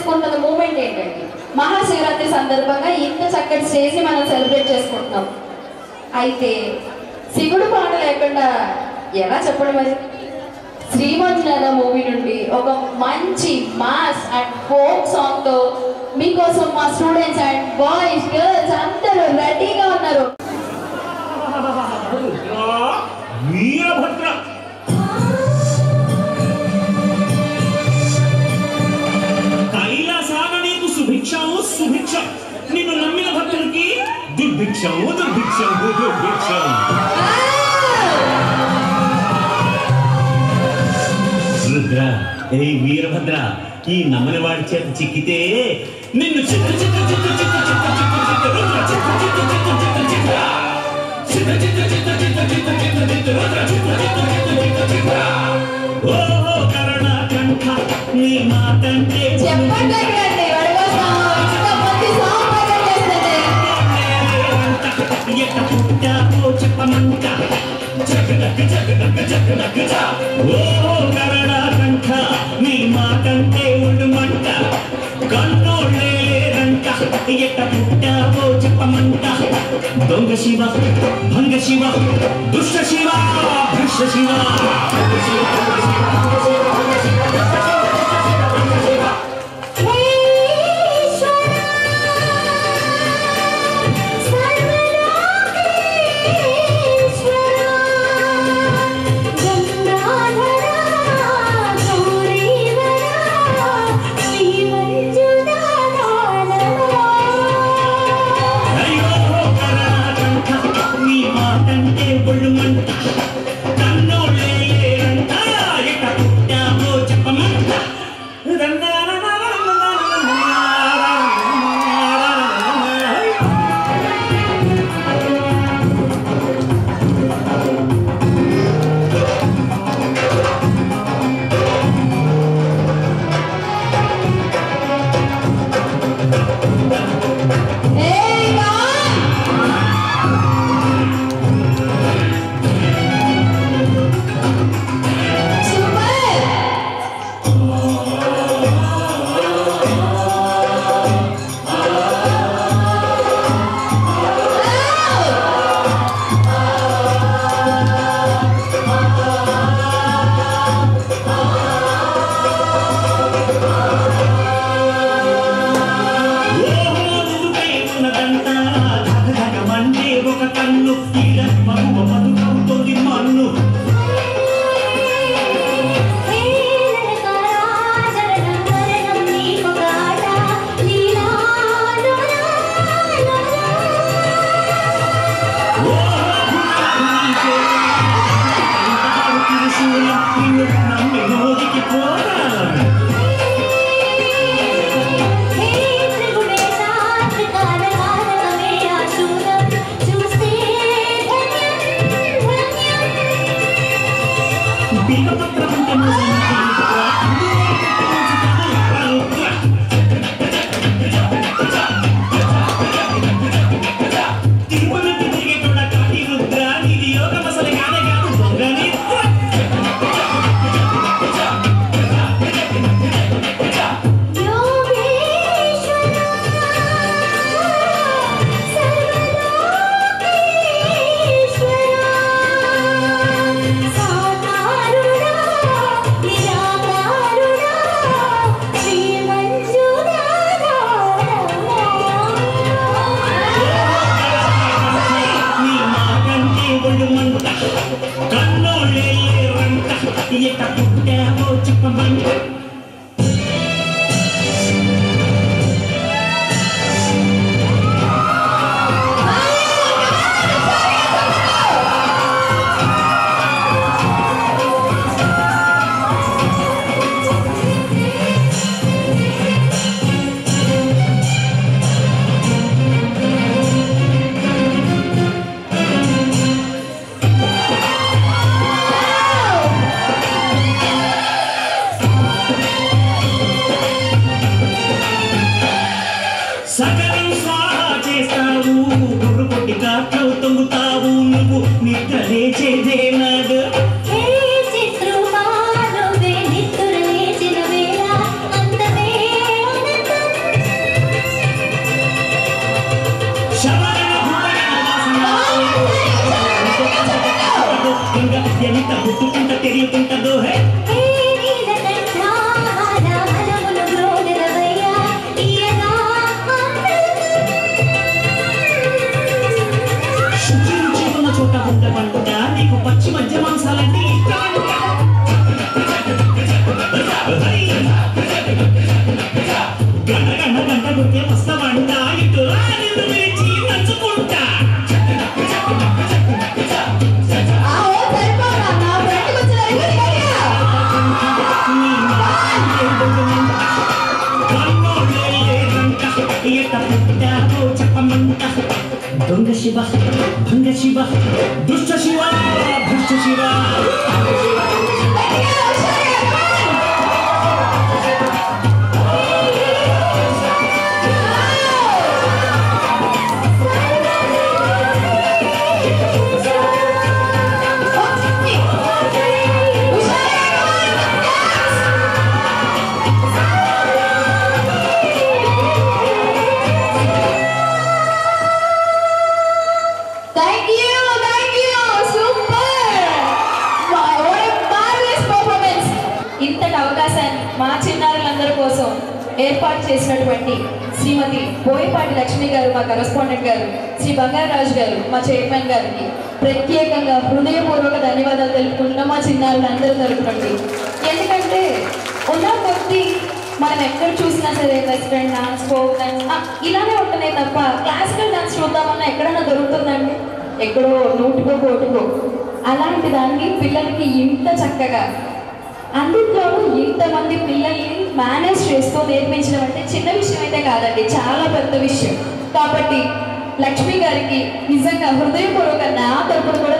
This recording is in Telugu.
చేసుకుంటున్న మూమెంట్ ఏంటంటే మహాశివరాత్రి సందర్భంగా ఇంత చక్కటి స్టేజ్ ని మనం సెలబ్రేట్ చేసుకుంటున్నాం అయితే శివుడు పాట లేకుండా ఎలా చెప్పడం మరి శ్రీమంతుల మూవీ నుండి ఒక మంచి మాస్ అండ్ ఫోక్ సాంగ్ తో మీకోసం మా స్టూడెంట్స్ అండ్ బాయ్స్ గర్ల్స్ అందరూ రెడీగా ఉన్నారు వీరభద్ర కైలాసాన నీకు సుభిక్షము సుభిక్షం నిన్ను నమ్మిన భక్తులకి దుర్భిక్షము దుర్భిక్షము దుర్భిక్షం రుద్ర ఏ వీరభద్ర ఈ నమ్మని వాడి చేత చిక్కితే నిన్ను చిత్త చిత్త చిత్త చిత్త చిత్త చిత్త చిత్త రుద్ర చిత్త చిత్త చిత్త చిత్త చిత్త చిత్త చిత్త చిత్త చిత్త చిత్త చిత్త చిత్త రుద్ర చిత్త చిత్త చిత్త చిత్త చిత్త ఓహో కరణ కంఠ నీ మాటంటే చెప్పండి ఎక్కడండి వడగోసాము ఇంకా మంచి సాంగ్ ప్రజెంట్ చేస్తుంది ఎట్ట పుట్టావో చెప్పమంట జగనక జగనక జగనక జా. ఓ కరణ కంఠ నీ మాటంటే ఒళ్ళుమంట కన్నోళ్ళే లేరంట ఎట్ట పుట్టావో చెప్పమంట దొంగ శివ భంగ శివ దుష్ట శివ భృష్ట శివ అయ్యో కరణ కంఠ నీ మాటంటే ఒళ్ళుమంట కన్నోళ్ళే లేరంట ఎట్ట పుట్టావో చెప్పమంట తిరుగుతుంటదో హే శుచి రుచి ఉన్న చోట ఉండమంట నీకు పచ్చి మధ్య మాంసాలంటే ఇష్టమంట గంట గంట గంట కొట్టే వస్తామంట ఇటు రా నిన్ను విరిచి నంచుకుంటా ఆహో సరిపోరా నా ఫ్రెండ్కి వచ్చిన రివ్యూని గట్టిగా. నీ మాట కన్నోళ్ళే లేదంట ఎట్ట పుట్టావో చెప్పమంట దొంగ శివ దొంగ శివ దుష్ట శివ భ్రష్ట శివ గట్టిగా, హుషారుగా, come on. ఓకే. హుషారుగా, come on. Dance. Thank you, thank you, super! Wow, what a marvelous performance! ఇంతటి అవకాశాన్ని మా చిన్నారులందరి కోసం ఏర్పాటు చేసినటువంటి శ్రీమతి బోయపాటి లక్ష్మి గారు మా కరస్పాండెంట్ గారు శ్రీ బంగారాజు గారు మా చైర్మన్ గారికి ప్రత్యేకంగా హృదయపూర్వక ధన్యవాదాలు తెలుపుకుంటున్నాం మా చిన్నారులందరూ తరపునండి ఎందుకంటే ఉన్న కొద్ది మనం ఎక్కడ చూసినా సరే వెస్ట్రన్ డాన్స్ ఫోక్ డాన్స్ ఇలానే ఉంటున్నాయి తప్ప క్లాసికల్ డాన్స్ చూద్దామన్నా ఎక్కడైనా దొరుకుతుందండి ఎక్కడో నూటికో కోటికో అలాంటి దాన్ని పిల్లలకి ఇంత చక్కగా అందులోనూ ఇంతమంది పిల్లల్ని మేనేజ్ చేస్తూ నేర్పించడం అంటే చిన్న విషయం అయితే కాదండి చాలా పెద్ద విషయం కాబట్టి లక్ష్మి గారికి నిజంగా హృదయపూర్వక నా తరపున కూడా